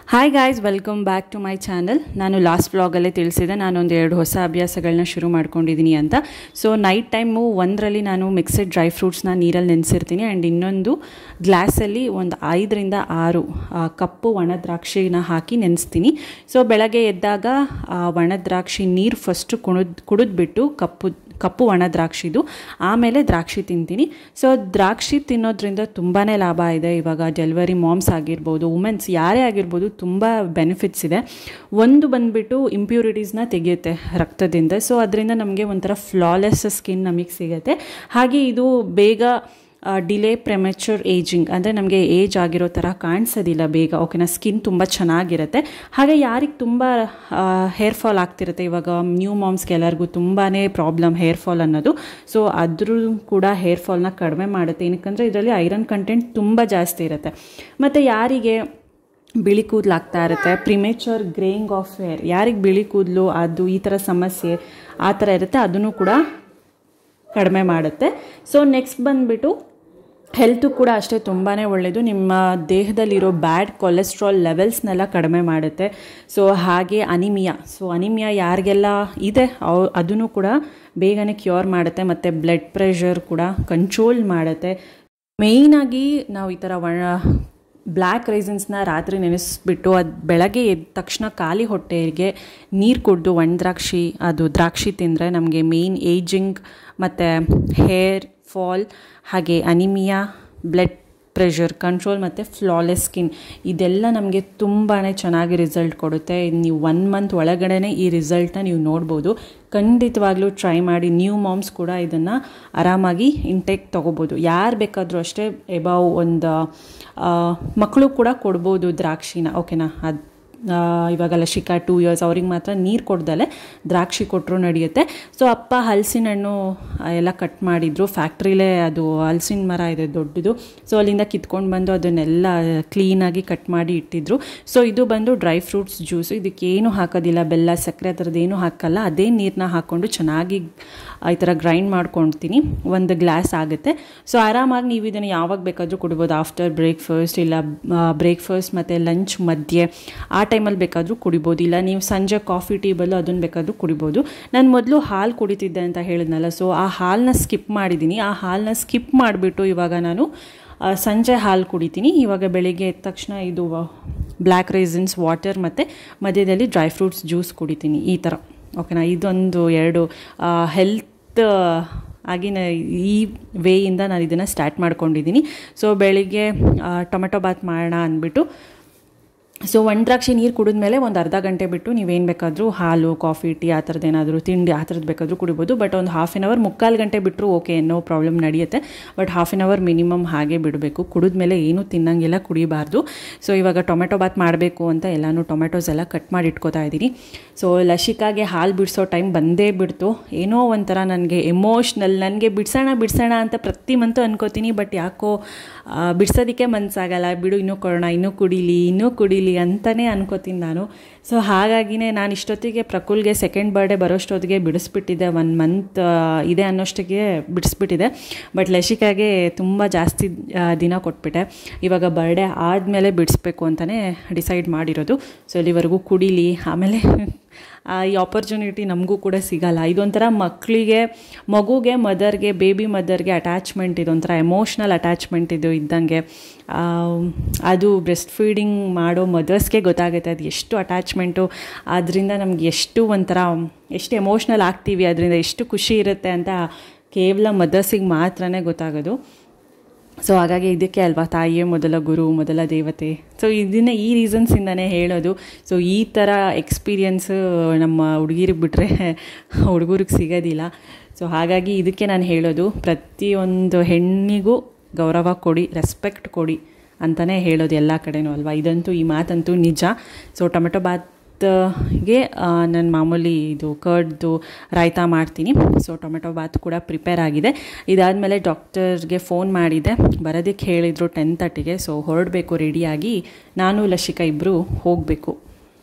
hi guys welcome back to my channel ನಾನು last ವ್ಲಾಗಲ್ಲೇ ತಿಳಿಸಿದೆ ನಾನೊಂದು ಎರಡು ಹೊಸ ಅಭ್ಯಾಸಗಳನ್ನ ಶುರು ಮಾಡ್ಕೊಂಡಿದ್ದೀನಿ ಅಂತ ಸೊ ನೈಟ್ ಟೈಮು ಒಂದರಲ್ಲಿ ನಾನು ಮಿಕ್ಸೆಡ್ ಡ್ರೈ ಫ್ರೂಟ್ಸ್ನ ನೀರಲ್ಲಿ ನೆನೆಸಿರ್ತೀನಿ ಆ್ಯಂಡ್ ಇನ್ನೊಂದು ಗ್ಲಾಸಲ್ಲಿ ಒಂದು ಐದರಿಂದ ಆರು ಆ, ಕಪ್ಪು ಒಣ ದ್ರಾಕ್ಷಿನ ಹಾಕಿ ನೆನೆಸ್ತೀನಿ ಸೊ ಬೆಳಗ್ಗೆ ಎದ್ದಾಗ ಆ ಒಣ ದ್ರಾಕ್ಷಿ ನೀರು ಫಸ್ಟು ಕುಣಿದ್ ಕುಡಿದ್ಬಿಟ್ಟು ಕಪ್ಪು ಕಪ್ಪು ಒಣ ದ್ರಾಕ್ಷಿದು ಆಮೇಲೆ ದ್ರಾಕ್ಷಿ ತಿಂತೀನಿ ಸೊ ದ್ರಾಕ್ಷಿ ತಿನ್ನೋದ್ರಿಂದ ತುಂಬಾ ಲಾಭ ಇದೆ ಇವಾಗ ಡೆಲಿವರಿ ಮಾಮ್ಸ್ ಆಗಿರ್ಬೋದು ವುಮೆನ್ಸ್ ಯಾರೇ ಆಗಿರ್ಬೋದು ತುಂಬ ಬೆನಿಫಿಟ್ಸ್ ಇದೆ ಒಂದು ಬಂದುಬಿಟ್ಟು ಇಂಪ್ಯೂರಿಟೀಸ್ನ ತೆಗೆಯುತ್ತೆ ರಕ್ತದಿಂದ ಸೊ ಅದರಿಂದ ನಮಗೆ ಒಂಥರ ಫ್ಲಾಲೆಸ್ ಸ್ಕಿನ್ ನಮಗೆ ಸಿಗುತ್ತೆ ಹಾಗೆ ಇದು ಬೇಗ ಡಿಲೇ ಪ್ರೆಮೆಚೂರ್ ಏಜಿಂಗ್ ಅಂದರೆ ನಮಗೆ ಏಜ್ ಆಗಿರೋ ಥರ ಕಾಣಿಸೋದಿಲ್ಲ ಬೇಗ ಓಕೆನಾ ಸ್ಕಿನ್ ತುಂಬ ಚೆನ್ನಾಗಿರುತ್ತೆ ಹಾಗೆ ಯಾರಿಗೆ ತುಂಬ ಹೇರ್ ಫಾಲ್ ಆಗ್ತಿರುತ್ತೆ ಇವಾಗ ನ್ಯೂ ಮಾಮ್ಸ್ಗೆ ಎಲ್ಲರಿಗೂ ತುಂಬಾ ಪ್ರಾಬ್ಲಮ್ ಹೇರ್ ಫಾಲ್ ಅನ್ನೋದು ಸೊ ಅದ್ರೂ ಕೂಡ ಹೇರ್ ಫಾಲ್ನ ಕಡಿಮೆ ಮಾಡುತ್ತೆ ಏನಕ್ಕಂದರೆ ಇದರಲ್ಲಿ ಐರನ್ ಕಂಟೆಂಟ್ ತುಂಬ ಜಾಸ್ತಿ ಇರುತ್ತೆ ಮತ್ತು ಯಾರಿಗೆ ಬಿಳಿ ಕೂದಲು ಆಗ್ತಾ ಇರುತ್ತೆ ಪ್ರಿಮೇಚರ್ ಗ್ರೇಯಿಂಗ್ ಆಫ್ ಹೇರ್ ಯಾರಿಗೆ ಬಿಳಿ ಕೂದಲು ಅದು ಈ ಥರ ಸಮಸ್ಯೆ ಆ ಥರ ಇರುತ್ತೆ ಅದನ್ನು ಕೂಡ ಕಡಿಮೆ ಮಾಡುತ್ತೆ ಸೊ ನೆಕ್ಸ್ಟ್ ಬಂದುಬಿಟ್ಟು ಹೆಲ್ತು ಕೂಡ ಅಷ್ಟೇ ತುಂಬಾ ಒಳ್ಳೆಯದು ನಿಮ್ಮ ದೇಹದಲ್ಲಿರೋ ಬ್ಯಾಡ್ ಕೊಲೆಸ್ಟ್ರಾಲ್ ಲೆವೆಲ್ಸ್ನೆಲ್ಲ ಕಡಿಮೆ ಮಾಡುತ್ತೆ ಸೊ ಹಾಗೆ ಅನಿಮಿಯಾ ಸೊ ಅನಿಮಿಯಾ ಯಾರಿಗೆಲ್ಲ ಇದೆ ಅವ್ ಅದನ್ನು ಕೂಡ ಬೇಗನೆ ಕ್ಯೂರ್ ಮಾಡುತ್ತೆ ಮತ್ತು ಬ್ಲಡ್ ಪ್ರೆಷರ್ ಕೂಡ ಕಂಟ್ರೋಲ್ ಮಾಡುತ್ತೆ ಮೇಯ್ನಾಗಿ ನಾವು ಈ ಥರ ಒಣ ಬ್ಲ್ಯಾಕ್ ರೈಸನ್ಸ್ನ ರಾತ್ರಿ ನೆನೆಸ್ಬಿಟ್ಟು ಅದು ಬೆಳಗ್ಗೆ ಎದ್ದ ತಕ್ಷಣ ಖಾಲಿ ಹೊಟ್ಟೆಗೆ ನೀರು ಕುಡಿದು ಒಣ ದ್ರಾಕ್ಷಿ ಅದು ದ್ರಾಕ್ಷಿ ತಿಂದರೆ ನಮಗೆ ಮೇಯ್ನ್ ಏಜಿಂಗ್ ಮತ್ತು ಹೇರ್ ಫಾಲ್ ಹಾಗೆ ಅನಿಮಿಯಾ ಬ್ಲಡ್ ಪ್ರೆಷರ್ ಕಂಟ್ರೋಲ್ ಮತ್ತು ಫ್ಲಾಲೆಸ್ ಸ್ಕಿನ್ ಇದೆಲ್ಲ ನಮಗೆ ತುಂಬಾ ಚೆನ್ನಾಗಿ ರಿಸಲ್ಟ್ ಕೊಡುತ್ತೆ ನೀವು ಒನ್ ಮಂತ್ ಒಳಗಡೆ ಈ ರಿಸಲ್ಟ್ನ ನೀವು ನೋಡ್ಬೋದು ಖಂಡಿತವಾಗ್ಲೂ ಟ್ರೈ ಮಾಡಿ ನ್ಯೂ ಮಾಮ್ಸ್ ಕೂಡ ಇದನ್ನು ಆರಾಮಾಗಿ ಇಂಟೇಕ್ ತೊಗೋಬೋದು ಯಾರು ಬೇಕಾದರೂ ಅಷ್ಟೇ ಎಬಾವ್ ಒಂದು ಮಕ್ಕಳು ಕೂಡ ಕೊಡ್ಬೋದು ದ್ರಾಕ್ಷಿನ ಓಕೆನಾ ಅದು ಇವಾಗೆಲ್ಲ ಶಿಕಾ ಟೂ ಇಯರ್ಸ್ ಅವ್ರಿಗೆ ಮಾತ್ರ ನೀರು ಕೊಡ್ದಲೆ ದ್ರಾಕ್ಷಿ ಕೊಟ್ಟರು ನಡೆಯುತ್ತೆ ಸೊ ಅಪ್ಪ ಹಲಸಿನ ಹಣ್ಣು ಎಲ್ಲ ಕಟ್ ಮಾಡಿದ್ರು ಫ್ಯಾಕ್ಟ್ರಿಲೇ ಅದು ಹಲಸಿನ ಮರ ಇದೆ ದೊಡ್ಡದು ಸೊ ಅಲ್ಲಿಂದ ಕಿತ್ಕೊಂಡು ಬಂದು ಅದನ್ನೆಲ್ಲ ಕ್ಲೀನಾಗಿ ಕಟ್ ಮಾಡಿ ಇಟ್ಟಿದ್ರು ಸೊ ಇದು ಬಂದು ಡ್ರೈ ಫ್ರೂಟ್ಸ್ ಜ್ಯೂಸು ಇದಕ್ಕೇನು ಹಾಕೋದಿಲ್ಲ ಬೆಲ್ಲ ಸಕ್ಕರೆ ಆ ಥರದ್ದು ಏನೂ ಹಾಕಲ್ಲ ಅದೇ ನೀರನ್ನ ಹಾಕ್ಕೊಂಡು ಚೆನ್ನಾಗಿ ಈ ಥರ ಗ್ರೈಂಡ್ ಮಾಡ್ಕೊಳ್ತೀನಿ ಒಂದು ಗ್ಲಾಸ್ ಆಗುತ್ತೆ ಸೊ ಆರಾಮಾಗಿ ನೀವು ಇದನ್ನು ಯಾವಾಗ ಬೇಕಾದರೂ ಕುಡಿಬೋದು ಆಫ್ಟರ್ ಬ್ರೇಕ್ಫಾಸ್ಟ್ ಇಲ್ಲ ಬ್ರೇಕ್ಫಾಸ್ಟ್ ಮತ್ತು ಲಂಚ್ ಮಧ್ಯೆ ಆ ಟೈಮಲ್ಲಿ ಬೇಕಾದರೂ ಕುಡಿಬೋದು ಇಲ್ಲ ನೀವು ಸಂಜೆ ಕಾಫಿ ಟೀ ಬದಲು ಅದನ್ನು ಬೇಕಾದರೂ ಕುಡಿಬೋದು ನಾನು ಮೊದಲು ಹಾಲು ಕುಡಿತಿದ್ದೆ ಅಂತ ಹೇಳಿದ್ನಲ್ಲ ಸೊ ಆ ಹಾಲನ್ನ ಸ್ಕಿಪ್ ಮಾಡಿದ್ದೀನಿ ಆ ಹಾಲನ್ನ ಸ್ಕಿಪ್ ಮಾಡಿಬಿಟ್ಟು ಇವಾಗ ನಾನು ಆ, ಸಂಜೆ ಹಾಲು ಕುಡಿತೀನಿ ಇವಾಗ ಬೆಳಿಗ್ಗೆ ಎದ್ದ ತಕ್ಷಣ ಇದು ಬ್ಲ್ಯಾಕ್ ರೈಸನ್ಸ್ ವಾಟರ್ ಮತ್ತು ಮಧ್ಯದಲ್ಲಿ ಡ್ರೈ ಫ್ರೂಟ್ಸ್ ಜ್ಯೂಸ್ ಕುಡಿತೀನಿ ಈ ಥರ ಓಕೆನಾ ಇದೊಂದು ಎರಡು ಹೆಲ್ತ್ ಆಗಿನ ಈ ವೇಯಿಂದ ನಾನು ಇದನ್ನು ಸ್ಟಾರ್ಟ್ ಮಾಡ್ಕೊಂಡಿದ್ದೀನಿ ಸೊ ಬೆಳಿಗ್ಗೆ ಆ, ಟೊಮೆಟೊ ಬಾತ್ ಮಾಡೋಣ ಅಂದ್ಬಿಟ್ಟು ಸೊ ಒಣ ದ್ರಾಕ್ಷಿ ನೀರು ಕುಡಿದ್ಮೇಲೆ ಒಂದು ಅರ್ಧ ಗಂಟೆ ಬಿಟ್ಟು ನೀವೇನು ಬೇಕಾದರೂ ಹಾಲು ಕಾಫಿ ಟೀ ಆ ಥರದ್ದು ಏನಾದರೂ ತಿಂಡಿ ಆ ಥರದ್ದು ಬೇಕಾದರೂ ಕುಡಿಬೋದು ಬಟ್ ಒಂದು ಹಾಫ್ ಆನ್ ಅವರ್ ಮುಕ್ಕಾಲು ಗಂಟೆ ಬಿಟ್ಟರು ಓಕೆ ಏನೋ ಪ್ರಾಬ್ಲಮ್ ನಡೆಯುತ್ತೆ but half an hour minimum ಹಾಗೆ ಬಿಡಬೇಕು ಕುಡಿದ್ಮೇಲೆ ಏನೂ ತಿನ್ನಂಗಿಲ್ಲ ಕುಡಿಬಾರ್ದು ಸೊ ಇವಾಗ ಟೊಮೆಟೊ ಬಾತ್ ಮಾಡಬೇಕು ಅಂತ ಎಲ್ಲನೂ ಟೊಮೆಟೊಸ್ ಎಲ್ಲ ಕಟ್ ಮಾಡಿ ಇಟ್ಕೋತಾ ಇದ್ದೀನಿ ಸೊ ಲಶಿಕಾಗೆ ಹಾಲು ಬಿಡಿಸೋ ಟೈಮ್ ಬಂದೇ ಬಿಡ್ತು ಏನೋ ಒಂಥರ ನನಗೆ ಎಮೋಷ್ನಲ್ ನನಗೆ ಬಿಡ್ಸೋಣ ಬಿಡ್ಸೋಣ ಅಂತ ಪ್ರತಿ ಮಂತು ಅನ್ಕೋತೀನಿ ಬಟ್ ಯಾಕೋ ಆ, ಬಿಡ್ಸೋದಕ್ಕೆ ಮನಸ್ಸಾಗಲ್ಲ ಬಿಡು ಇನ್ನೂ ಕೊಡೋಣ ಇನ್ನೂ ಕುಡೀಲಿ ಇನ್ನೂ ಕುಡೀಲಿ ಅಂತಲೇ ಅನ್ಕೋತೀನಿ ನಾನು ಸೊ ಹಾಗಾಗಿನೇ ನಾನು ಇಷ್ಟೊತ್ತಿಗೆ ಪ್ರಕುಲ್ಗೆ ಸೆಕೆಂಡ್ ಬರ್ಡೇ ಬರೋಷ್ಟೊತ್ತಿಗೆ ಬಿಡಿಸ್ಬಿಟ್ಟಿದ್ದೆ ಒನ್ ಮಂತ್ ಇದೆ ಅನ್ನೋಷ್ಟಕ್ಕೆ ಬಿಡಿಸ್ಬಿಟ್ಟಿದೆ ಬಟ್ ಲಶಿಕಾಗೆ ತುಂಬ ಜಾಸ್ತಿ ಆ, ದಿನ ಕೊಟ್ಬಿಟ್ಟೆ ಇವಾಗ ಬರ್ಡೇ ಆದಮೇಲೆ ಬಿಡಿಸ್ಬೇಕು ಅಂತಲೇ ಡಿಸೈಡ್ ಮಾಡಿರೋದು ಸೊ ಇಲ್ಲಿವರೆಗೂ ಕುಡೀಲಿ ಆಮೇಲೆ ಆ, ಈ ಆಪರ್ಚುನಿಟಿ ನಮಗೂ ಕೂಡ ಸಿಗಲ್ಲ ಇದೊಂಥರ ಮಕ್ಕಳಿಗೆ ಮಗುಗೆ ಮದರ್ಗೆ ಬೇಬಿ ಮದರ್ಗೆ ಅಟ್ಯಾಚ್ಮೆಂಟ್ ಇದೊಂಥರ ಎಮೋಷ್ನಲ್ ಅಟ್ಯಾಚ್ಮೆಂಟ್ ಇದು ಇದ್ದಂಗೆ ಆ, ಅದು ಬ್ರೆಸ್ಟ್ ಫೀಡಿಂಗ್ ಮಾಡೋ ಮದರ್ಸ್ಗೆ ಗೊತ್ತಾಗುತ್ತೆ ಅದು ಎಷ್ಟು ಅಟ್ಯಾಚ್ಮೆಂಟು ಅದರಿಂದ ನಮ್ಗೆ ಎಷ್ಟು ಒಂಥರ ಎಷ್ಟು ಎಮೋಷ್ನಲ್ ಆಗ್ತೀವಿ ಅದರಿಂದ ಎಷ್ಟು ಖುಷಿ ಇರುತ್ತೆ ಅಂತ ಕೇವಲ ಮದರ್ಸಿಗೆ ಮಾತ್ರನೇ ಗೊತ್ತಾಗೋದು ಸೊ ಹಾಗಾಗಿ ಇದಕ್ಕೆ ಅಲ್ವಾ ತಾಯಿಯೇ ಮೊದಲ ಗುರು ಮೊದಲ ದೇವತೆ ಸೊ ಇದನ್ನೇ ಈ ರೀಸನ್ಸಿಂದನೇ ಹೇಳೋದು ಸೊ ಈ ಥರ ಎಕ್ಸ್ಪೀರಿಯನ್ಸ್ ನಮ್ಮ ಹುಡುಗಿರಿಗೆ ಬಿಟ್ಟರೆ ಹುಡುಗರಿಗೆ ಸಿಗೋದಿಲ್ಲ ಸೊ ಹಾಗಾಗಿ ಇದಕ್ಕೆ ನಾನು ಹೇಳೋದು ಪ್ರತಿಯೊಂದು ಹೆಣ್ಣಿಗೂ ಗೌರವ ಕೊಡಿ ರೆಸ್ಪೆಕ್ಟ್ ಕೊಡಿ ಅಂತಲೇ ಹೇಳೋದು ಎಲ್ಲ ಕಡೆನೂ ಅಲ್ವಾ ಇದಂತೂ ಈ ಮಾತಂತೂ ನಿಜ ಸೊ ಟೊಮೆಟೊ ಬಾತ್ ಗೆ ನಾನು ಮಾಮೂಲಿ ಇದು ಕರ್ಡ್ದು ರಾಯ್ತಾ ಮಾಡ್ತೀನಿ ಸೊ ಟೊಮೆಟೊ ಬಾತ್ ಕೂಡ ಪ್ರಿಪೇರ್ ಆಗಿದೆ ಇದಾದಮೇಲೆ ಡಾಕ್ಟರ್ಗೆ ಫೋನ್ ಮಾಡಿದೆ ಬರೋದಕ್ಕೆ ಹೇಳಿದರು ಟೆನ್ ತರ್ಟಿಗೆ ಸೊ ಹೊರಡಬೇಕು ರೆಡಿಯಾಗಿ ನಾನು ಲಶಿಕಾ ಇಬ್ಬರು ಹೋಗಬೇಕು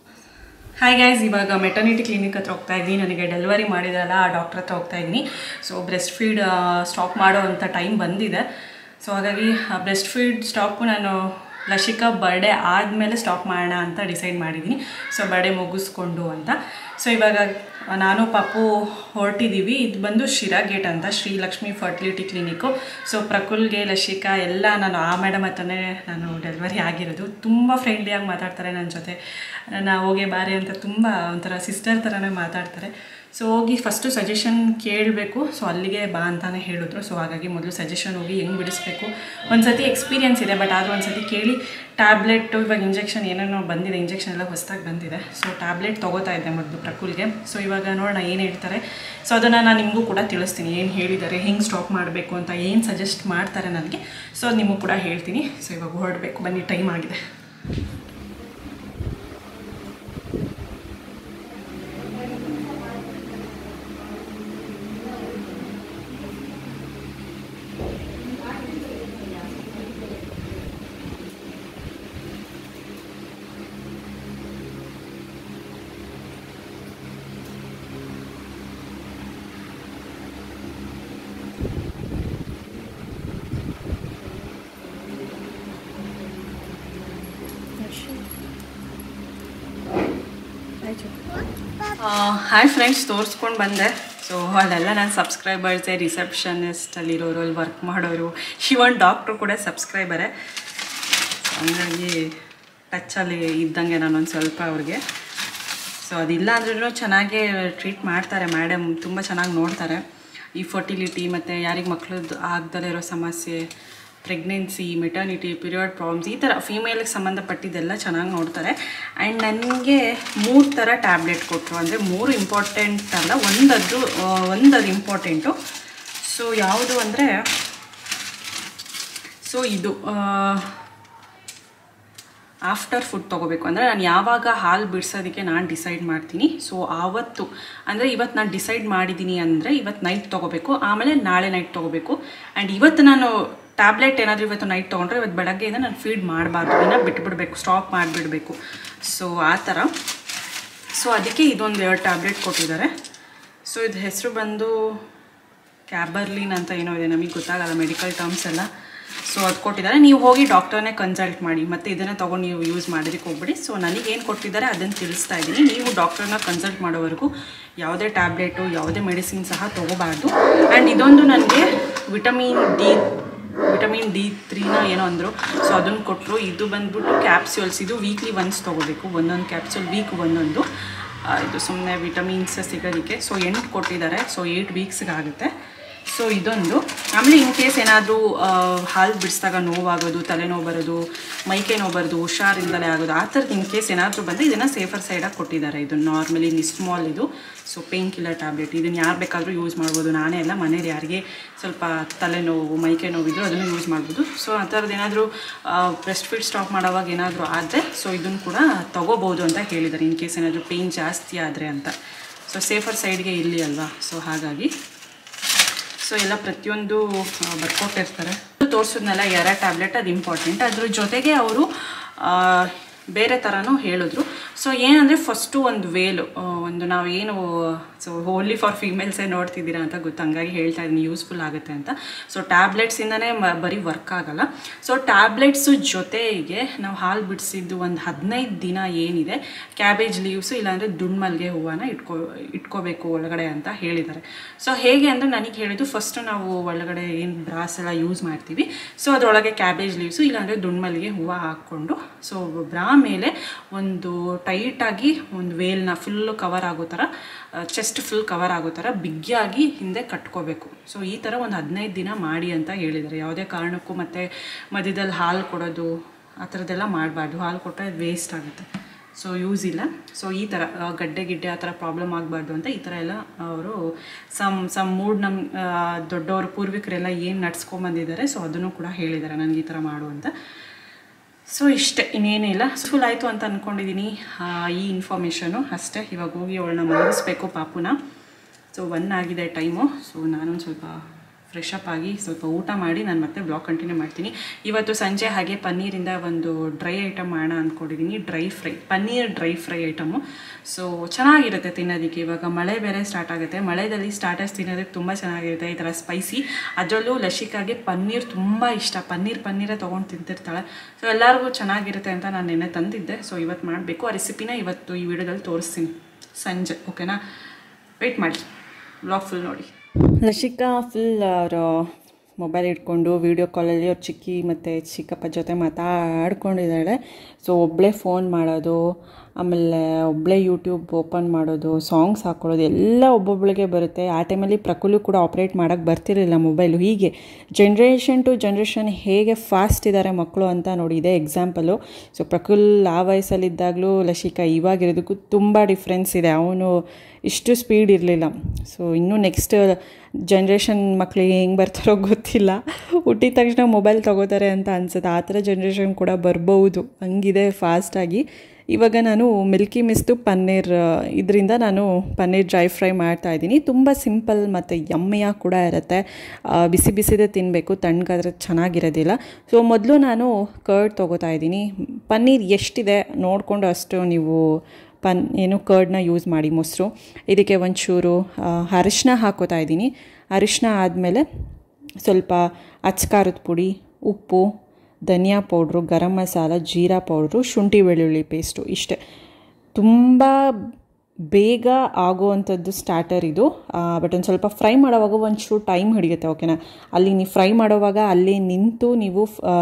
ಹಾಯ್ ಗೈಸ್ ಇವಾಗ ಮೆಟರ್ನಿಟಿ ಕ್ಲಿನಿಕ್ ಹತ್ರ ಹೋಗ್ತಾ ಇದ್ದೀನಿ ನನಗೆ ಡೆಲಿವರಿ ಮಾಡಿದ್ರಲ್ಲ ಆ ಡಾಕ್ಟ್ರ್ ಹತ್ರ ಹೋಗ್ತಾ ಇದ್ದೀನಿ ಸೊ ಬ್ರೆಸ್ಟ್ ಫೀಡ್ ಸ್ಟಾಪ್ ಮಾಡೋ ಅಂಥ ಟೈಮ್ ಬಂದಿದೆ ಸೊ ಹಾಗಾಗಿ ಬ್ರೆಸ್ಟ್ ಫೀಡ್ ಸ್ಟಾಪು ನಾನು ಲಶಿಕಾ ಬರ್ಡೇ ಆದಮೇಲೆ ಸ್ಟಾಪ್ ಮಾಡೋಣ ಅಂತ ಡಿಸೈಡ್ ಮಾಡಿದ್ದೀನಿ ಸೊ ಬರ್ಡೇ ಮುಗಿಸ್ಕೊಂಡು ಅಂತ ಸೊ ಇವಾಗ ನಾನು ಪಾಪು ಹೊರಟಿದ್ದೀವಿ ಇದು ಬಂದು ಶಿರಾ ಗೇಟ್ ಅಂತ Shri Lakshmi fertility clinic so ಪ್ರಕುಲ್ಗೆ ಲಶಿಕಾ ಎಲ್ಲ ನಾನು ಆ ಮೇಡಮ್ ಹತ್ರನೇ ನಾನು ಡೆಲಿವರಿ ಆಗಿರೋದು ತುಂಬ ಫ್ರೆಂಡ್ಲಿಯಾಗಿ ಮಾತಾಡ್ತಾರೆ ನನ್ನ ಜೊತೆ ನಾ ಹೋಗಿ ಬಾರಿ ಅಂತ ತುಂಬ ಒಂಥರ ಸಿಸ್ಟರ್ ಥರನೇ ಮಾತಾಡ್ತಾರೆ ಸೊ ಹೋಗಿ ಫಸ್ಟು ಸಜೆಷನ್ ಕೇಳಬೇಕು ಸೊ ಅಲ್ಲಿಗೆ ಬಾ ಅಂತಾನೆ ಹೇಳಿದ್ರು ಸೊ ಹಾಗಾಗಿ ಮೊದಲು ಸಜೆಷನ್ ಹೋಗಿ ಹೆಂಗೆ ಬಿಡಿಸ್ಬೇಕು ಒಂದು ಸತಿ ಎಕ್ಸ್ಪೀರಿಯನ್ಸ್ ಇದೆ ಬಟ್ ಆದರೂ ಒಂದು ಸತಿ ಕೇಳಿ ಟ್ಯಾಬ್ಲೆಟು ಇವಾಗ ಇಂಜೆಕ್ಷನ್ ಏನೇನೋ ಬಂದಿದೆ ಇಂಜೆಕ್ಷನ್ ಎಲ್ಲ ಹೊಸ್ದಾಗಿ ಬಂದಿದೆ ಸೊ ಟ್ಯಾಬ್ಲೆಟ್ ತೊಗೋತಾ ಇದ್ದೆ ಮೊದಲು ಪ್ರಕುಲ್ಗೆ ಸೊ ಇವಾಗ ನೋಡೋಣ ಏನು ಹೇಳ್ತಾರೆ ಸೊ ಅದನ್ನು ನಾನು ನಿಮಗೂ ಕೂಡ ತಿಳಿಸ್ತೀನಿ ಏನು ಹೇಳಿದ್ದಾರೆ ಹೆಂಗೆ ಸ್ಟಾಪ್ ಮಾಡಬೇಕು ಅಂತ ಏನು ಸಜೆಸ್ಟ್ ಮಾಡ್ತಾರೆ ನನಗೆ ಸೊ ಅದು ನಿಮಗೂ ಕೂಡ ಹೇಳ್ತೀನಿ ಸೊ ಇವಾಗ ಹೊರಡಬೇಕು ಬನ್ನಿ ಟೈಮ್ ಆಗಿದೆ ಹಾಯ್ ಫ್ರೆಂಡ್ಸ್ ತೋರಿಸ್ಕೊಂಡು ಬಂದೆ ಸೊ ಅಲ್ಲೆಲ್ಲ ನನ್ನ ಸಬ್ಸ್ಕ್ರೈಬರ್ಸೇ ರಿಸೆಪ್ಷನಿಸ್ಟ್ ಅಲ್ಲಿರೋರು ಅಲ್ಲಿ ವರ್ಕ್ ಮಾಡೋರು ಶಿವನ್ ಡಾಕ್ಟ್ರು ಕೂಡ ಸಬ್ಸ್ಕ್ರೈಬರೇ ಹಂಗಾಗಿ ಟಚ್ಚಲ್ಲಿ ಇದ್ದಂಗೆ ನಾನೊಂದು ಸ್ವಲ್ಪ ಅವ್ರಿಗೆ ಸೊ ಅದಿಲ್ಲ ಅಂದ್ರೂ ಚೆನ್ನಾಗೇ ಟ್ರೀಟ್ ಮಾಡ್ತಾರೆ ಮೇಡಮ್ ತುಂಬ ಚೆನ್ನಾಗಿ ನೋಡ್ತಾರೆ ಈ ಫರ್ಟಿಲಿಟಿ ಮತ್ತು ಯಾರಿಗೆ ಮಕ್ಳದ್ದು ಆಗ್ದಲೇ ಇರೋ ಸಮಸ್ಯೆ ಪ್ರೆಗ್ನೆನ್ಸಿ ಮೆಟರ್ನಿಟಿ ಪೀರಿಯಡ್ ಪ್ರಾಬ್ಲಮ್ಸ್ ಈ ಥರ ಫೀಮೇಲಿಗೆ ಸಂಬಂಧಪಟ್ಟಿದ್ದೆಲ್ಲ ಚೆನ್ನಾಗಿ ನೋಡ್ತಾರೆ ಆ್ಯಂಡ್ ನನಗೆ ಮೂರು ಥರ ಟ್ಯಾಬ್ಲೆಟ್ ಕೊಟ್ಟರು ಅಂದರೆ ಮೂರು ಇಂಪಾರ್ಟೆಂಟ್ ಅಲ್ಲ ಒಂದದ್ದು ಒಂದದು ಇಂಪಾರ್ಟೆಂಟು ಸೊ ಯಾವುದು ಅಂದರೆ ಸೊ ಇದು ಆಫ್ಟರ್ ಫುಡ್ ತೊಗೋಬೇಕು ಅಂದರೆ ನಾನು ಯಾವಾಗ ಹಾಲು ಬಿಡಿಸೋದಕ್ಕೆ ನಾನು ಡಿಸೈಡ್ ಮಾಡ್ತೀನಿ ಸೊ ಆವತ್ತು ಅಂದರೆ ಇವತ್ತು ನಾನು ಡಿಸೈಡ್ ಮಾಡಿದ್ದೀನಿ ಅಂದರೆ ಇವತ್ತು ನೈಟ್ ತೊಗೋಬೇಕು ಆಮೇಲೆ ನಾಳೆ ನೈಟ್ ತೊಗೋಬೇಕು ಆ್ಯಂಡ್ ಇವತ್ತು ನಾನು ಟ್ಯಾಬ್ಲೆಟ್ ಏನಾದರೂ ಇವತ್ತು ನೈಟ್ ತೊಗೊಂಡ್ರೆ ಇವತ್ತು ಬೆಳಗ್ಗೆಯಿಂದ ನಾನು ಫೀಡ್ ಮಾಡಬಾರ್ದು ಇನ್ನೂ ಬಿಟ್ಬಿಡ್ಬೇಕು ಸ್ಟಾಪ್ ಮಾಡಿಬಿಡಬೇಕು ಸೊ ಆ ಥರ ಸೊ ಅದಕ್ಕೆ ಇದೊಂದು ಎರಡು ಟ್ಯಾಬ್ಲೆಟ್ ಕೊಟ್ಟಿದ್ದಾರೆ ಸೊ ಇದು ಹೆಸರು ಬಂದು ಕ್ಯಾಬರ್ಲಿನ್ ಅಂತ ಏನೋ ಇದೆ ನಮಗೆ ಗೊತ್ತಾಗಲ್ಲ ಮೆಡಿಕಲ್ ಟರ್ಮ್ಸ್ ಎಲ್ಲ ಸೊ ಅದು ಕೊಟ್ಟಿದ್ದಾರೆ ನೀವು ಹೋಗಿ ಡಾಕ್ಟರ್ನೇ ಕನ್ಸಲ್ಟ್ ಮಾಡಿ ಮತ್ತು ಇದನ್ನು ತೊಗೊಂಡು ನೀವು ಯೂಸ್ ಮಾಡೋದಕ್ಕೆ ಹೋಗ್ಬಿಡಿ ಸೊ ನನಗೇನು ಕೊಟ್ಟಿದ್ದಾರೆ ಅದನ್ನು ತಿಳಿಸ್ತಾ ಇದ್ದೀನಿ ನೀವು ಡಾಕ್ಟರ್ನ ಕನ್ಸಲ್ಟ್ ಮಾಡೋವರೆಗೂ ಯಾವುದೇ ಟ್ಯಾಬ್ಲೆಟು ಯಾವುದೇ ಮೆಡಿಸಿನ್ ಸಹ ತೊಗೋಬಾರ್ದು ಆ್ಯಂಡ್ ಇದೊಂದು ನನಗೆ ವಿಟಮಿನ್ ಡಿ ವಿಟಮಿನ್ ಡಿ ತ್ರೀನ ಏನೋ ಅಂದರು ಸೊ ಅದನ್ನು ಕೊಟ್ಟರು ಇದು ಬಂದ್ಬಿಟ್ಟು ಕ್ಯಾಪ್ಸ್ಯೂಲ್ಸ್ ಇದು ವೀಕ್ಲಿ ಒನ್ಸ್ ತೊಗೋಬೇಕು ಒಂದೊಂದು ಕ್ಯಾಪ್ಸ್ಯೂಲ್ ವೀಕ್ ಒಂದೊಂದು ಆ, ಇದು ಸುಮ್ಮನೆ ವಿಟಮಿನ್ಸ್ ಸಿಗೋದಕ್ಕೆ ಸೊ ಎಂಟು ಕೊಟ್ಟಿದ್ದಾರೆ ಸೊ ಏಯ್ಟ್ ವೀಕ್ಸ್ಗೆ ಆಗುತ್ತೆ ಸೊ ಇದೊಂದು ಆಮೇಲೆ ಇನ್ ಕೇಸ್ ಏನಾದರೂ ಹಾಲು ಬಿಡಿಸಿದಾಗ ನೋವಾಗೋದು ತಲೆನೋವು ಬರೋದು ಮೈಕೈ ನೋವು ಬರೋದು ಹುಷಾರಿಂದಲೇ ಆಗೋದು ಆ ಥರದ್ದು ಇನ್ ಕೇಸ್ ಏನಾದರೂ ಬಂದರೆ ಇದನ್ನು ಸೇಫರ್ ಸೈಡಾಗಿ ಕೊಟ್ಟಿದ್ದಾರೆ ಇದು ನಾರ್ಮಲಿ ನಿಸ್ಮಾಲ್ ಇದು ಸೊ ಪೇನ್ ಕಿಲ್ಲರ್ ಟ್ಯಾಬ್ಲೆಟ್ ಇದನ್ನು ಯಾರು ಬೇಕಾದರೂ ಯೂಸ್ ಮಾಡ್ಬೋದು ನಾನೇ ಎಲ್ಲ ಮನೇಲಿ ಯಾರಿಗೆ ಸ್ವಲ್ಪ ತಲೆನೋವು ಮೈಕೈ ನೋವು ಇದ್ದರೂ ಅದನ್ನು ಯೂಸ್ ಮಾಡ್ಬೋದು ಸೊ ಆ ಥರದ್ದು ಏನಾದರೂ ಬ್ರೆಸ್ಟ್ ಫೀಡ್ ಸ್ಟಾಪ್ ಮಾಡೋವಾಗ ಏನಾದರೂ ಆದರೆ ಸೊ ಇದನ್ನು ಕೂಡ ತೊಗೋಬೋದು ಅಂತ ಹೇಳಿದ್ದಾರೆ ಇನ್ ಕೇಸ್ ಏನಾದರೂ ಪೇಯ್ನ್ ಜಾಸ್ತಿ ಆದರೆ ಅಂತ ಸೊ ಸೇಫರ್ ಸೈಡ್ಗೆ ಇಲ್ಲಿ ಅಲ್ವಾ ಸೊ ಹಾಗಾಗಿ ಸೊ ಎಲ್ಲ ಪ್ರತಿಯೊಂದು ಆ, ಬರ್ಕೊಟ್ಟಿರ್ತಾರೆ ತೋರಿಸಿದ್ನಲ್ಲ ಎರ ಟ್ಯಾಬ್ಲೆಟ್ ಅದು ಇಂಪಾರ್ಟೆಂಟ್ ಅದ್ರ ಜೊತೆಗೆ ಅವರು ಬೇರೆ ಥರನೂ ಹೇಳಿದ್ರು ಸೊ ಏನಂದರೆ ಫಸ್ಟು ಒಂದು ವೇಲು ಆ, ಒಂದು ನಾವು ಏನು ಸೊ ಓನ್ಲಿ ಫಾರ್ ಫೀಮೇಲ್ಸೇ ನೋಡ್ತಿದ್ದೀರಾ ಅಂತ ಗೊತ್ತು ಹಂಗಾಗಿ ಹೇಳ್ತಾ ಇದ್ದೀನಿ ಯೂಸ್ಫುಲ್ ಆಗುತ್ತೆ ಅಂತ ಸೊ ಟ್ಯಾಬ್ಲೆಟ್ಸಿಂದನೇ ಮ ಬರೀ ವರ್ಕ್ ಆಗಲ್ಲ ಸೊ ಟ್ಯಾಬ್ಲೆಟ್ಸು ಜೊತೆಗೆ ನಾವು ಹಾಲು ಬಿಡಿಸಿದ್ದು ಒಂದು ಹದಿನೈದು ದಿನ ಏನಿದೆ ಕ್ಯಾಬೇಜ್ ಲೀವ್ಸು ಇಲ್ಲಾಂದರೆ ದುಂಡ್ಮಲ್ಗೆ ಹೂವನ್ನ ಇಟ್ಕೋ ಇಟ್ಕೋಬೇಕು ಒಳಗಡೆ ಅಂತ ಹೇಳಿದ್ದಾರೆ ಸೊ ಹೇಗೆ ಅಂದರೆ ನನಗೆ ಹೇಳಿದ್ದು ಫಸ್ಟ್ ನಾವು ಒಳಗಡೆ ಏನು ಬ್ರಾಸ್ ಎಲ್ಲ ಯೂಸ್ ಮಾಡ್ತೀವಿ ಸೊ ಅದರೊಳಗೆ ಕ್ಯಾಬೇಜ್ ಲೀವ್ಸು ಇಲ್ಲಾಂದರೆ ದುಂಡ್ಮಲ್ಗೆ ಹೂವು ಹಾಕ್ಕೊಂಡು ಸೊ ಬ್ರಾ ಮೇಲೆ ಒಂದು ಟೈಟಾಗಿ ಒಂದು ವೇಲ್ನ ಫುಲ್ಲು ಕವರ್ ಆಗೋ ಥರ ಚೆಸ್ಟ್ ಫುಲ್ ಕವರ್ ಆಗೋ ಥರ ಬಿಗಿಯಾಗಿ ಹಿಂದೆ ಕಟ್ಕೋಬೇಕು ಸೊ ಈ ಥರ ಒಂದು ಹದಿನೈದು ದಿನ ಮಾಡಿ ಅಂತ ಹೇಳಿದ್ದಾರೆ ಯಾವುದೇ ಕಾರಣಕ್ಕೂ ಮತ್ತು ಮಧ್ಯದಲ್ಲಿ ಹಾಲು ಕೊಡೋದು ಆ ಥರದ್ದೆಲ್ಲ ಮಾಡಬಾರ್ದು ಹಾಲು ಕೊಟ್ಟರೆ ವೇಸ್ಟ್ ಆಗುತ್ತೆ ಸೊ ಯೂಸ್ ಇಲ್ಲ ಸೊ ಈ ಥರ ಆ, ಗಡ್ಡೆ ಗಿಡ್ಡೆ ಆ ಥರ ಪ್ರಾಬ್ಲಮ್ ಆಗಬಾರ್ದು ಅಂತ ಈ ಥರ ಎಲ್ಲ ಅವರು ಸಮ್ ಸಮ್ ಮೂಡ್ ನಮ್ಮ ದೊಡ್ಡವರು ಪೂರ್ವಿಕರೆಲ್ಲ ಏನು ನಡ್ಸ್ಕೊಂಬಂದಿದ್ದಾರೆ ಸೊ ಅದನ್ನು ಕೂಡ ಹೇಳಿದ್ದಾರೆ ನನಗೆ ಈ ಥರ ಮಾಡು ಅಂತ ಸೊ ಇಷ್ಟೇ ಇನ್ನೇನಿಲ್ಲ ಫುಲ್ ಆಯಿತು ಅಂತ ಅಂದ್ಕೊಂಡಿದ್ದೀನಿ ಈ ಇನ್ಫಾರ್ಮೇಷನು ಅಷ್ಟೇ ಇವಾಗ ಹೋಗಿ ಅವಳನ್ನ ಮಲಗಿಸ್ಬೇಕು ಪಾಪುನ ಸೊ ಒನ್ ಆಗಿದೆ ಟೈಮು ಸೊ ನಾನೊಂದು ಸ್ವಲ್ಪ ಫ್ರೆಶ್ ಅಪ್ ಆಗಿ ಸ್ವಲ್ಪ ಊಟ ಮಾಡಿ ನಾನು ಮತ್ತೆ ಬ್ಲಾಗ್ ಕಂಟಿನ್ಯೂ ಮಾಡ್ತೀನಿ ಇವತ್ತು ಸಂಜೆ ಹಾಗೆ ಪನ್ನೀರಿಂದ ಒಂದು ಡ್ರೈ ಐಟಮ್ ಮಾಡೋಣ ಅಂದ್ಕೊಂಡಿದ್ದೀನಿ dry fry paneer dry fry item so ಚೆನ್ನಾಗಿರುತ್ತೆ ತಿನ್ನೋದಕ್ಕೆ ಇವಾಗ ಮಳೆ ಬೇರೆ ಸ್ಟಾರ್ಟ್ ಆಗುತ್ತೆ ಮಳೆದಲ್ಲಿ ಸ್ಟಾರ್ಟರ್ಸ್ ತಿನ್ನೋದಕ್ಕೆ ತುಂಬ ಚೆನ್ನಾಗಿರುತ್ತೆ ಈ ಥರ ಸ್ಪೈಸಿ ಅದರಲ್ಲೂ ಲಶಿಕಾಗೆ ಪನ್ನೀರ್ ತುಂಬ ಇಷ್ಟ ಪನ್ನೀರ್ ಪನ್ನೀರೇ ತೊಗೊಂಡು ತಿಂತಿರ್ತಾಳೆ ಸೊ ಎಲ್ಲರಿಗೂ ಚೆನ್ನಾಗಿರುತ್ತೆ ಅಂತ ನಾನು ನೆನ್ನೆ ತಂದಿದ್ದೆ ಸೊ ಇವತ್ತು ಮಾಡಬೇಕು ಆ ರೆಸಿಪಿನ ಇವತ್ತು ಈ ವಿಡಿಯೋದಲ್ಲಿ ತೋರಿಸ್ತೀನಿ ಸಂಜೆ ಓಕೆನಾ ವೆಯ್ಟ್ ಮಾಡಿ ಬ್ಲಾಗ್ ಫುಲ್ ನೋಡಿ ಲಶಿಕಾ ಫುಲ್ ಅವರು ಮೊಬೈಲ್ ಇಟ್ಕೊಂಡು ವೀಡಿಯೋ ಕಾಲಲ್ಲಿ ಅವ್ರ ಚಿಕ್ಕಿ ಮತ್ತು ಚಿಕ್ಕಪ್ಪ ಜೊತೆ ಮಾತಾಡ್ಕೊಂಡಿದ್ದಾಳೆ ಸೊ ಒಬ್ಬಳೇ ಫೋನ್ ಮಾಡೋದು ಆಮೇಲೆ ಒಬ್ಬಳೇ ಯೂಟ್ಯೂಬ್ ಓಪನ್ ಮಾಡೋದು ಸಾಂಗ್ಸ್ ಹಾಕ್ಕೊಳ್ಳೋದು ಎಲ್ಲ ಒಬ್ಬೊಬ್ಬಳಿಗೆ ಬರುತ್ತೆ ಆ ಟೈಮಲ್ಲಿ ಪ್ರಕುಲು ಕೂಡ ಆಪ್ರೇಟ್ ಮಾಡೋಕ್ಕೆ ಬರ್ತಿರಲಿಲ್ಲ ಮೊಬೈಲು ಹೀಗೆ ಜನ್ರೇಷನ್ ಟು ಜನ್ರೇಷನ್ ಹೇಗೆ ಫಾಸ್ಟ್ ಇದ್ದಾರೆ ಮಕ್ಕಳು ಅಂತ ನೋಡಿ ಇದೇ ಎಕ್ಸಾಂಪಲು ಸೊ ಪ್ರಕುಲ್ ಆ ವಯಸ್ಸಲ್ಲಿದ್ದಾಗಲೂ ಲಶಿಕಾ ಇವಾಗಿರೋದಕ್ಕೂ ತುಂಬ ಡಿಫ್ರೆನ್ಸ್ ಇದೆ ಅವನು ಇಷ್ಟು ಸ್ಪೀಡ್ ಇರಲಿಲ್ಲ ಸೊ ಇನ್ನೂ ನೆಕ್ಸ್ಟ್ ಜನ್ರೇಷನ್ ಮಕ್ಕಳಿಗೆ ಹೆಂಗೆ ಬರ್ತಾರೋ ಗೊತ್ತಿಲ್ಲ ಹುಟ್ಟಿದ ತಕ್ಷಣ ಮೊಬೈಲ್ ತೊಗೋತಾರೆ ಅಂತ ಅನ್ಸುತ್ತೆ ಆ ಥರ ಜನ್ರೇಷನ್ ಕೂಡ ಬರ್ಬೋದು ಹಂಗಿದೆ ಫಾಸ್ಟಾಗಿ ಇವಾಗ ನಾನು ಮಿಲ್ಕಿ ಮಿಸ್ತು ಪನ್ನೀರ್ ಇದರಿಂದ ನಾನು ಪನ್ನೀರ್ ಡ್ರೈ ಫ್ರೈ ಮಾಡ್ತಾ ಇದ್ದೀನಿ ತುಂಬ ಸಿಂಪಲ್ ಮತ್ತು ಯಮ್ಮಿಯಾಗಿ ಕೂಡ ಇರುತ್ತೆ ಬಿಸಿ ಬಿಸಿದೇ ತಿನ್ನಬೇಕು ತಣ್ಣಗಾದ್ರೆ ಚೆನ್ನಾಗಿರೋದಿಲ್ಲ ಸೊ ಮೊದಲು ನಾನು ಕರ್ಡ್ ತೊಗೋತಾ ಇದ್ದೀನಿ ಪನ್ನೀರ್ ಎಷ್ಟಿದೆ ನೋಡಿಕೊಂಡು ಅಷ್ಟು ನೀವು ಪನ್ ಏನು ಕರ್ಡ್ನ ಯೂಸ್ ಮಾಡಿ ಮೊಸರು ಇದಕ್ಕೆ ಒಂಚೂರು ಅರಿಶಿನ ಹಾಕೋತಾ ಇದ್ದೀನಿ ಅರಿಶಿನ ಆದಮೇಲೆ ಸ್ವಲ್ಪ ಅಚ್ಕಾರದ ಪುಡಿ ಉಪ್ಪು ಧನಿಯಾ ಪೌಡ್ರು ಗರಂ ಮಸಾಲ ಜೀರಾ ಪೌಡ್ರು ಶುಂಠಿ ಬೆಳ್ಳುಳ್ಳಿ ಪೇಸ್ಟು ಇಷ್ಟೇ ತುಂಬ ಬೇಗ ಆಗುವಂಥದ್ದು ಸ್ಟಾರ್ಟರ್ ಇದು ಬಟ್ ಒಂದು ಸ್ವಲ್ಪ ಫ್ರೈ ಮಾಡೋವಾಗ ಒಂಚೂರು ಟೈಮ್ ಹಿಡಿಯುತ್ತೆ ಓಕೆನಾ ಅಲ್ಲಿ ನೀವು ಫ್ರೈ ಮಾಡೋವಾಗ ಅಲ್ಲಿ ನಿಂತು ನೀವು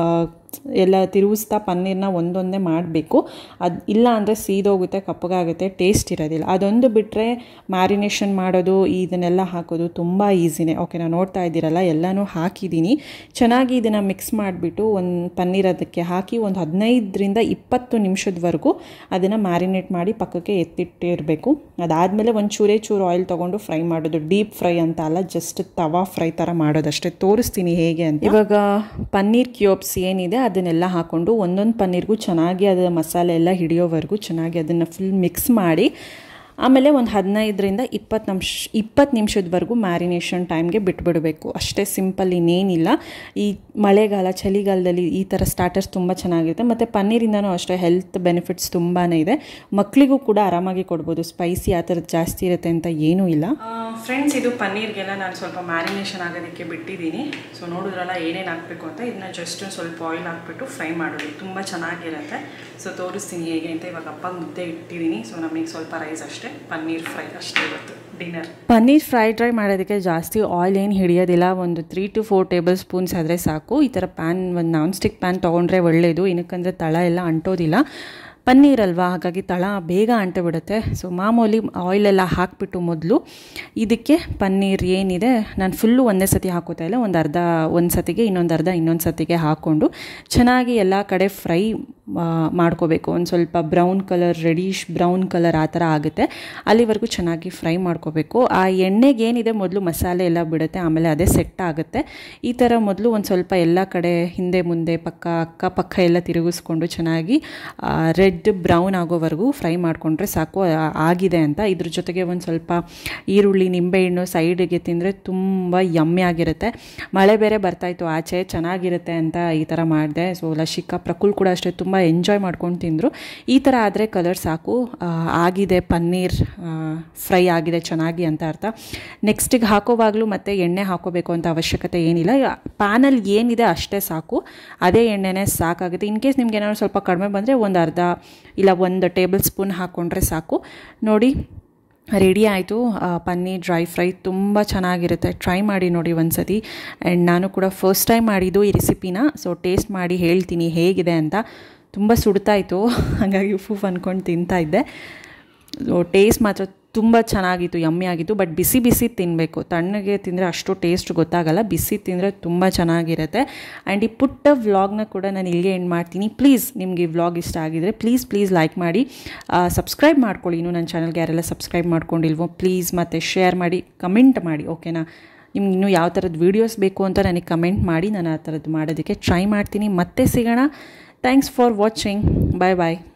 ಎಲ್ಲ ತಿರುಗಿಸ್ತಾ ಪನ್ನೀರ್ನ ಒಂದೊಂದೇ ಮಾಡಬೇಕು ಅದು ಇಲ್ಲ ಅಂದರೆ ಸೀದೋಗುತ್ತೆ ಕಪ್ಪಗಾಗುತ್ತೆ ಟೇಸ್ಟ್ ಇರೋದಿಲ್ಲ ಅದೊಂದು ಬಿಟ್ಟರೆ ಮ್ಯಾರಿನೇಷನ್ ಮಾಡೋದು ಇದನ್ನೆಲ್ಲ ಹಾಕೋದು ತುಂಬ ಈಸಿನೇ ಓಕೆನಾ ನೋಡ್ತಾ ಇದ್ದೀರಲ್ಲ ಎಲ್ಲನೂ ಹಾಕಿದ್ದೀನಿ ಚೆನ್ನಾಗಿ ಇದನ್ನು ಮಿಕ್ಸ್ ಮಾಡಿಬಿಟ್ಟು ಒಂದು ಪನ್ನೀರ್ ಅದಕ್ಕೆ ಹಾಕಿ ಒಂದು ಹದಿನೈದರಿಂದ ಇಪ್ಪತ್ತು ನಿಮಿಷದವರೆಗೂ ಅದನ್ನು ಮ್ಯಾರಿನೇಟ್ ಮಾಡಿ ಪಕ್ಕಕ್ಕೆ ಎತ್ತಿಟ್ಟಿರಬೇಕು ಅದಾದಮೇಲೆ ಒಂದು ಚೂರೇ ಚೂರು ಆಯಿಲ್ ತೊಗೊಂಡು ಫ್ರೈ ಮಾಡೋದು ಡೀಪ್ ಫ್ರೈ ಅಂತ ಅಲ್ಲ ಜಸ್ಟ್ ತವಾ ಫ್ರೈ ಥರ ಮಾಡೋದಷ್ಟೇ ತೋರಿಸ್ತೀನಿ ಹೇಗೆ ಅಂತ ಇವಾಗ ಪನ್ನೀರ್ ಕ್ಯೂಬ್ಸ್ ಏನಿದೆ ಅದನ್ನೆಲ್ಲ ಹಾಕ್ಕೊಂಡು ಒಂದೊಂದು ಪನ್ನೀರ್ಗೂ ಚೆನ್ನಾಗಿ ಅದರ ಮಸಾಲೆ ಎಲ್ಲ ಹಿಡಿಯೋವರೆಗೂ ಚೆನ್ನಾಗಿ ಅದನ್ನು ಫುಲ್ ಮಿಕ್ಸ್ ಮಾಡಿ ಆಮೇಲೆ ಒಂದು ಹದಿನೈದರಿಂದ ಇಪ್ಪತ್ತು ನಿಮಿಷ ಇಪ್ಪತ್ತು ನಿಮಿಷದವರೆಗೂ ಮ್ಯಾರಿನೇಷನ್ ಟೈಮ್ಗೆ ಬಿಟ್ಬಿಡಬೇಕು ಅಷ್ಟೇ ಸಿಂಪಲ್ ಇನ್ನೇನಿಲ್ಲ ಈ ಮಳೆಗಾಲ ಚಳಿಗಾಲದಲ್ಲಿ ಈ ಥರ ಸ್ಟಾರ್ಟರ್ಸ್ ತುಂಬ ಚೆನ್ನಾಗಿರುತ್ತೆ ಮತ್ತು ಪನ್ನೀರಿಂದನೂ ಅಷ್ಟೇ ಹೆಲ್ತ್ ಬೆನಿಫಿಟ್ಸ್ ತುಂಬಾ ಇದೆ ಮಕ್ಕಳಿಗೂ ಕೂಡ ಆರಾಮಾಗಿ ಕೊಡ್ಬೋದು ಸ್ಪೈಸಿ ಆ ಥರದ್ದು ಜಾಸ್ತಿ ಇರುತ್ತೆ ಅಂತ ಏನೂ ಇಲ್ಲ ಫ್ರೆಂಡ್ಸ್ ಇದು ಪನ್ನೀರ್ಗೆಲ್ಲ ನಾನು ಸ್ವಲ್ಪ ಮ್ಯಾರಿನೇಷನ್ ಆಗೋದಕ್ಕೆ ಬಿಟ್ಟಿದ್ದೀನಿ ಸೊ ನೋಡಿದ್ರಲ್ಲ ಏನೇನು ಹಾಕಬೇಕು ಅಂತ ಇದನ್ನ ಜಸ್ಟ್ ಸ್ವಲ್ಪ ಆಯಿಲ್ ಹಾಕ್ಬಿಟ್ಟು ಫ್ರೈ ಮಾಡೋದು ತುಂಬ ಚೆನ್ನಾಗಿರುತ್ತೆ ಸೊ ತೋರಿಸ್ತೀನಿ ಹೇಗೆ ಅಂತ ಇವಾಗ ಅಪ್ಪ ಮುದ್ದೆ ಇಟ್ಟಿದ್ದೀನಿ ಸೊ ನಮಗೆ ಸ್ವಲ್ಪ ರೈಸ್ ಅಷ್ಟೇ ಪನ್ನೀರ್ ಫ್ರೈ ಅಷ್ಟೇ ಇವತ್ತು ಡಿನ್ನರ್ ಪನ್ನೀರ್ ಫ್ರೈಡ್ ರೈ ಮಾಡೋದಕ್ಕೆ ಜಾಸ್ತಿ ಆಯಿಲ್ ಏನು ಹಿಡಿಯೋದಿಲ್ಲ ಒಂದು three to four tablespoons ಆದರೆ ಸಾಕು ಈ ಥರ ಪ್ಯಾನ್ ಒಂದು ನಾನ್ ಸ್ಟಿಕ್ ಪ್ಯಾನ್ ತೊಗೊಂಡ್ರೆ ಒಳ್ಳೆಯದು ಏನಕ್ಕಂದರೆ ತಳ ಎಲ್ಲ ಅಂಟೋದಿಲ್ಲ ಪನ್ನೀರ್ ಅಲ್ವಾ ಹಾಗಾಗಿ ತಳ ಬೇಗ ಅಂಟೆ ಬಿಡುತ್ತೆ ಸೊ ಮಾಮೂಲಿ ಆಯಿಲೆಲ್ಲ ಹಾಕಿಬಿಟ್ಟು ಮೊದಲು ಇದಕ್ಕೆ ಪನ್ನೀರ್ ಏನಿದೆ ನಾನು ಫುಲ್ಲು ಒಂದೇ ಸತಿ ಹಾಕೋತಾ ಇಲ್ಲ ಒಂದು ಅರ್ಧ ಒಂದು ಸತಿಗೆ ಇನ್ನೊಂದು ಅರ್ಧ ಇನ್ನೊಂದು ಸತಿಗೆ ಹಾಕ್ಕೊಂಡು ಚೆನ್ನಾಗಿ ಎಲ್ಲ ಕಡೆ ಫ್ರೈ ಮಾಡ್ಕೋಬೇಕು ಒಂದು ಸ್ವಲ್ಪ brown colour reddish brown colour ಆ ಥರ ಆಗುತ್ತೆ ಅಲ್ಲಿವರೆಗೂ ಚೆನ್ನಾಗಿ ಫ್ರೈ ಮಾಡ್ಕೋಬೇಕು ಆ ಎಣ್ಣೆಗೆ ಏನಿದೆ ಮೊದಲು ಮಸಾಲೆ ಎಲ್ಲ ಬಿಡುತ್ತೆ ಆಮೇಲೆ ಅದೇ ಸೆಟ್ ಆಗುತ್ತೆ ಈ ಥರ ಮೊದಲು ಒಂದು ಸ್ವಲ್ಪ ಎಲ್ಲ ಕಡೆ ಹಿಂದೆ ಮುಂದೆ ಪಕ್ಕ ಅಕ್ಕಪಕ್ಕ ಎಲ್ಲ ತಿರುಗಿಸ್ಕೊಂಡು ಚೆನ್ನಾಗಿ ರೆಡ್ ಬ್ರೌನ್ ಆಗೋವರೆಗೂ ಫ್ರೈ ಮಾಡಿಕೊಂಡ್ರೆ ಸಾಕು ಆಗಿದೆ ಅಂತ ಇದ್ರ ಜೊತೆಗೆ ಒಂದು ಸ್ವಲ್ಪ ಈರುಳ್ಳಿ ನಿಂಬೆಹಣ್ಣು ಸೈಡಿಗೆ ತಿಂದರೆ ತುಂಬ ಯಮ್ಮಿ ಆಗಿರುತ್ತೆ ಮಳೆ ಬೇರೆ ಬರ್ತಾಯಿತ್ತು ಆಚೆ ಚೆನ್ನಾಗಿರುತ್ತೆ ಅಂತ ಈ ಥರ ಮಾಡಿದೆ ಸೊ ಲಶಿಕಾ ಪ್ರಕುಲ್ ಕೂಡ ಅಷ್ಟೇ ತುಂಬ ಎಂಜಾಯ್ ಮಾಡ್ಕೊಂಡು ತಿಂದರು ಈ ಥರ ಆದರೆ ಕಲರ್ ಸಾಕು ಆಗಿದೆ ಪನ್ನೀರ್ ಫ್ರೈ ಆಗಿದೆ ಚೆನ್ನಾಗಿ ಅಂತ ಅರ್ಥ ನೆಕ್ಸ್ಟಿಗೆ ಹಾಕೋವಾಗಲೂ ಮತ್ತೆ ಎಣ್ಣೆ ಹಾಕೋಬೇಕು ಅಂತ ಅವಶ್ಯಕತೆ ಏನಿಲ್ಲ ಪ್ಯಾನಲ್ಲಿ ಏನಿದೆ ಅಷ್ಟೇ ಸಾಕು ಅದೇ ಎಣ್ಣೆನೇ ಸಾಕಾಗುತ್ತೆ ಇನ್ ಕೇಸ್ ನಿಮ್ಗೆ ಏನಾದ್ರು ಸ್ವಲ್ಪ ಕಡಿಮೆ ಬಂದರೆ ಒಂದು ಅರ್ಧ ಇಲ್ಲ ಒಂದು ಟೇಬಲ್ ಸ್ಪೂನ್ ಹಾಕ್ಕೊಂಡ್ರೆ ಸಾಕು ನೋಡಿ ರೆಡಿ ಆಯಿತು ಪನ್ನೀರ್ ಡ್ರೈ ಫ್ರೈ ತುಂಬ ಚೆನ್ನಾಗಿರುತ್ತೆ ಟ್ರೈ ಮಾಡಿ ನೋಡಿ ಒಂದು ಸತಿ ಆ್ಯಂಡ್ ನಾನು ಕೂಡ ಫಸ್ಟ್ ಟೈಮ್ ಮಾಡಿದ್ದು ಈ ರೆಸಿಪಿನ ಸೊ ಟೇಸ್ಟ್ ಮಾಡಿ ಹೇಳ್ತೀನಿ ಹೇಗಿದೆ ಅಂತ ತುಂಬ ಸುಡ್ತಾಯಿತ್ತು ಹಾಗಾಗಿ ಉಫ್ ಉಫ್ ಅಂದ್ಕೊಂಡು ತಿಂತಾಯಿದ್ದೆ ಟೇಸ್ಟ್ ಮಾತ್ರ ತುಂಬ ಚೆನ್ನಾಗಿತ್ತು ಯಮ್ಮಿ ಆಗಿತ್ತು ಬಟ್ ಬಿಸಿ ಬಿಸಿ ತಿನ್ನಬೇಕು ತಣ್ಣಗೆ ತಿಂದರೆ ಅಷ್ಟು ಟೇಸ್ಟ್ ಗೊತ್ತಾಗಲ್ಲ ಬಿಸಿ ತಿಂದರೆ ತುಂಬ ಚೆನ್ನಾಗಿರುತ್ತೆ ಆ್ಯಂಡ್ ಈ ಪುಟ್ಟ ವ್ಲಾಗ್ನ ಕೂಡ ನಾನು ಇಲ್ಲಿಗೆ ಎಂಡ್ ಮಾಡ್ತೀನಿ ಪ್ಲೀಸ್ ನಿಮಗೆ ಈ ವ್ಲಾಗ್ ಇಷ್ಟ ಆಗಿದರೆ ಪ್ಲೀಸ್ ಪ್ಲೀಸ್ ಲೈಕ್ ಮಾಡಿ ಸಬ್ಸ್ಕ್ರೈಬ್ ಮಾಡ್ಕೊಳ್ಳಿ ಇನ್ನೂ ನನ್ನ ಚಾನಲ್ಗೆ ಯಾರೆಲ್ಲ ಸಬ್ಸ್ಕ್ರೈಬ್ ಮಾಡ್ಕೊಂಡಿಲ್ವೋ ಪ್ಲೀಸ್ ಮತ್ತು ಶೇರ್ ಮಾಡಿ ಕಮೆಂಟ್ ಮಾಡಿ ಓಕೆನಾ ನಿಮ್ಗೆ ಇನ್ನೂ ಯಾವ ಥರದ್ದು ವೀಡಿಯೋಸ್ ಬೇಕು ಅಂತ ನನಗೆ ಕಮೆಂಟ್ ಮಾಡಿ ನಾನು ಆ ಥರದ್ದು ಮಾಡೋದಕ್ಕೆ ಟ್ರೈ ಮಾಡ್ತೀನಿ ಮತ್ತೆ ಸಿಗೋಣ thanks for watching bye bye